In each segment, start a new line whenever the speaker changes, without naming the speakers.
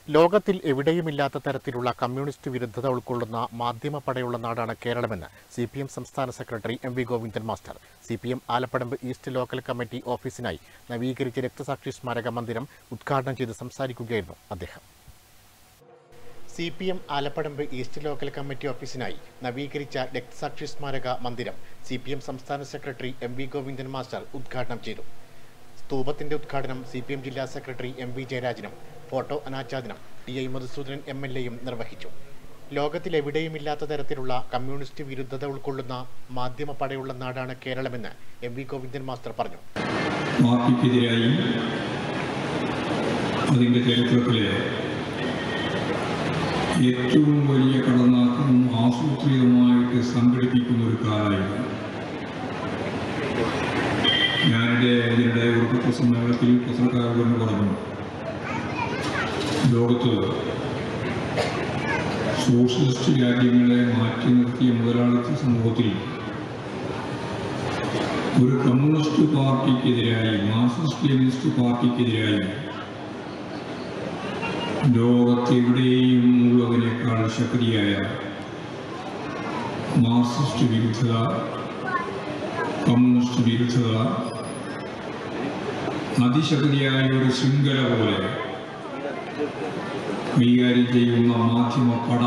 ലോകത്തിൽ എവിടെയുമില്ലാത്ത തരത്തിലുള്ള കമ്മ്യൂണിസ്റ്റ് വിരുദ്ധത ഉൾക്കൊള്ളുന്ന മാധ്യമപ്പടയുള്ള നാടാണ് കേരളമെന്ന് സി പി എം സംസ്ഥാന secretary M V Govindan master C P M Alappadamba east local committee ഓഫീസിനായി നവീകരിച്ച രക്തസാക്ഷി സ്മാരക മന്ദിരം ഉദ്ഘാടനം ചെയ്ത് സംസാരിക്കുകയായിരുന്നു അദ്ദേഹം C P M Alappadamba east local committee ഓഫീസിനായി നവീകരിച്ച രക്തസാക്ഷി സ്മാരക മന്ദിരം സി പി എം സംസ്ഥാന secretary M V Govindan master ഉദ്ഘാടനം ചെയ്തു സ്തൂപത്തിന്റെ ഉദ്ഘാടനം സി പി എം ജില്ലാ സെക്രട്ടറി എം വി ജയരാജനും ഫോട്ടോ അനാച്ഛാദനം T I Madhusudanan M L എയും നിർവഹിച്ചു ലോകത്തിൽ എവിടെയുമില്ലാത്ത തരത്തിലുള്ള കമ്മ്യൂണിസ്റ്റ് വിരുദ്ധത ഉൾക്കൊള്ളുന്ന മാധ്യമ പടയുള്ള നാടാണ് കേരളമെന്ന് എം വി ഗോവിന്ദൻ മാസ്റ്റർ പറഞ്ഞു
പാർട്ടിക്കെതിരായി അതിൻ്റെ ചരിത്രത്തിലെ ഏറ്റവും വലിയ കടന്നാക്രമണം ആസൂത്രിതമായിട്ട് സംഘടിപ്പിക്കുന്ന ഒരു കാലമായിരുന്നു ഞാനിടെ ഇതിനിടെ ഒരു പത്രസമ്മേളനത്തിൽ പത്രക്കാരോട് പറഞ്ഞു ലോകത്ത് സോഷ്യലിസ്റ്റ് രാജ്യങ്ങളെ മാറ്റി നിർത്തിയ മുതലാളിത്ത സമൂഹത്തിൽ ഒരു കമ്മ്യൂണിസ്റ്റ് പാർട്ടിക്കെതിരായി മാർക്സിസ്റ്റ് ലെനിനിസ്റ്റ് പാർട്ടിക്കെതിരായി ലോകത്തെവിടെയും ഉള്ളതിനേക്കാൾ ശക്തിയായ മാർക്സിസ്റ്റ് വിരുദ്ധത കമ്മ്യൂണിസ്റ്റ് വിരുദ്ധത അതിശക്തിയായ ഒരു ശൃംഖല പോലെ കൈകാര്യം ചെയ്യുന്ന മാധ്യമ പട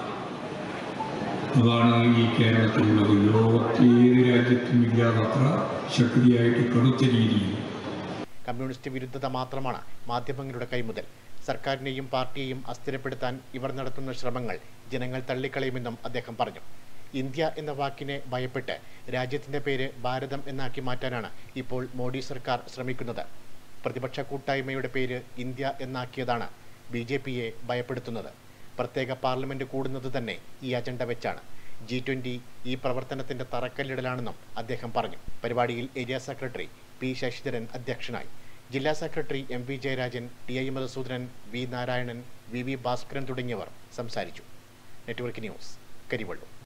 അതാണ് ഈ കേരളത്തിലുള്ളത് ലോകത്തെ ഏത് രാജ്യത്തും ഇല്ലാതത്ര ശക്തിയായിട്ട് കടുത്ത രീതിയിൽ
കമ്മ്യൂണിസ്റ്റ് വിരുദ്ധത മാത്രമാണ് മാധ്യമങ്ങളുടെ കൈമുതൽ സർക്കാരിനെയും പാർട്ടിയെയും അസ്ഥിരപ്പെടുത്താൻ ഇവർ നടത്തുന്ന ശ്രമങ്ങൾ ജനങ്ങൾ തള്ളിക്കളയുമെന്നും അദ്ദേഹം പറഞ്ഞു ഇന്ത്യ എന്ന വാക്കിനെ ഭയപ്പെട്ട് രാജ്യത്തിന്റെ പേര് ഭാരതം എന്നാക്കി മാറ്റാനാണ് ഇപ്പോൾ മോഡി സർക്കാർ ശ്രമിക്കുന്നത് പ്രതിപക്ഷ കൂട്ടായ്മയുടെ പേര് ഇന്ത്യ എന്നാക്കിയതാണ് ബി ജെ പിയെ ഭയപ്പെടുത്തുന്നത് പ്രത്യേക പാർലമെന്റ് കൂടുന്നത് തന്നെ ഈ അജണ്ട വെച്ചാണ് ജി ട്വന്റി ഈ പ്രവർത്തനത്തിന്റെ തറക്കല്ലിടലാണെന്നും അദ്ദേഹം പറഞ്ഞു പരിപാടിയിൽ ഏരിയ സെക്രട്ടറി പി ശശിധരൻ അധ്യക്ഷനായി ജില്ലാ secretary M V Jayarajan T I Madhusudanan V Narayanan V V Bhaskaran തുടങ്ങിയവർ സംസാരിച്ചു നെറ്റ്വർക്ക് ന്യൂസ് കരിവള്ളൂർ